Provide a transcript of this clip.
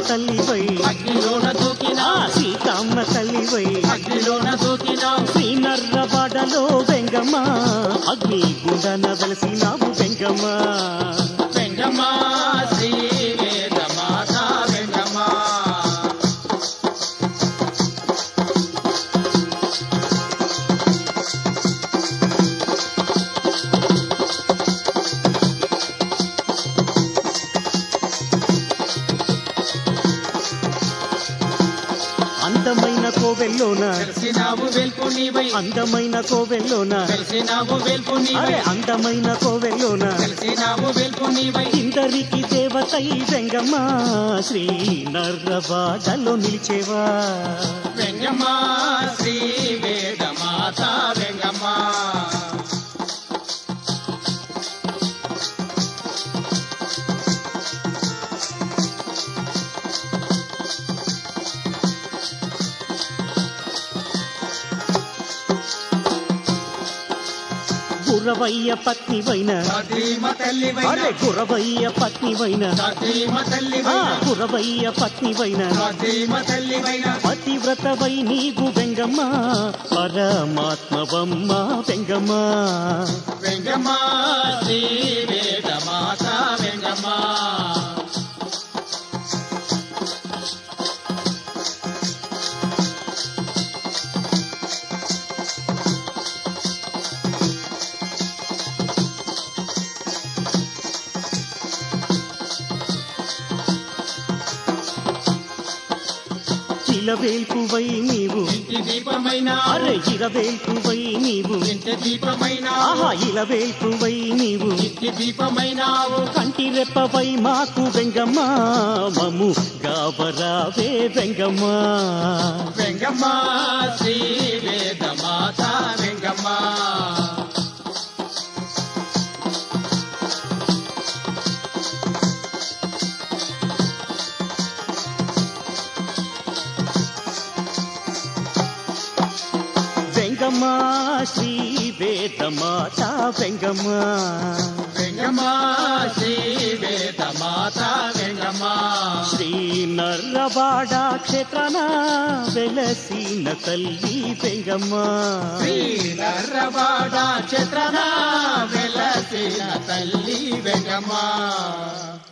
తల్లివై అగ్నిలోన ఆ దూకినావు సీతమ్మ తల్లివై అగ్నిలోన దూకినావు శ్రీనర్రవాడలో వెంగమ్మ అగ్ని గుండన వెలసినావు వెంగమ్మ వెంగమ్మ శ్రీ వేద మాత వెంగమ్మ అందమైన కోవెల్లోన తెలిసినావు వెల్పు నీవై అందమైన కోవెల్లోన తెలిసినావు వెల్పు నీవై అరే అందమైన కోవెల్లోన తెలిసినావు వెల్పు నీవై ఇందరికి దేవతై వెంగమ్మ శ్రీ నర్రవాడలో నిలిచేవా వెంగమ్మ శ్రీ వేద మాత వెంగమ్మ గురవయ్య పత్నివైన సతీమ తల్లివైన అరే గురవయ్య పత్నివైన సతీమ ఆ తల్లివైన గురవయ్య పత్నివైన సతీమ తల్లివైన పతివ్రతవై నీవు వెంగమ్మ పరమాత్మవమ్మ వెంగమ్మ వెంగమ్మ శ్రీ వేద మాత వెంగమ్మ ఇలవేల్పువై నీవు ఇంటి దీపమైన అరే ఇలవేల్పువై నీవు ఇంటి దీపమైన ఆహా ఇలవేల్పువై నీవు ఇంటి దీపమైనావు కంటి రెప్పవై మాకు వెంగమ్మ మము గాబరావే వెంగమ్మ వెంగమ్మ శ్రీ వేద మాత వెంగమ్మ వెంగమ్మ శ్రీ వేదమాత వెంగమ్మ వెంగమ్మ శ్రీ వేద మాత వెంగమ్మ శ్రీ నర్రవాడ క్షేత్రాన వెలసిన తల్లి వెంగమ్మ శ్రీ నర్రవాడ చిత్రన వెలసిన తల్లి వెంగమ్మ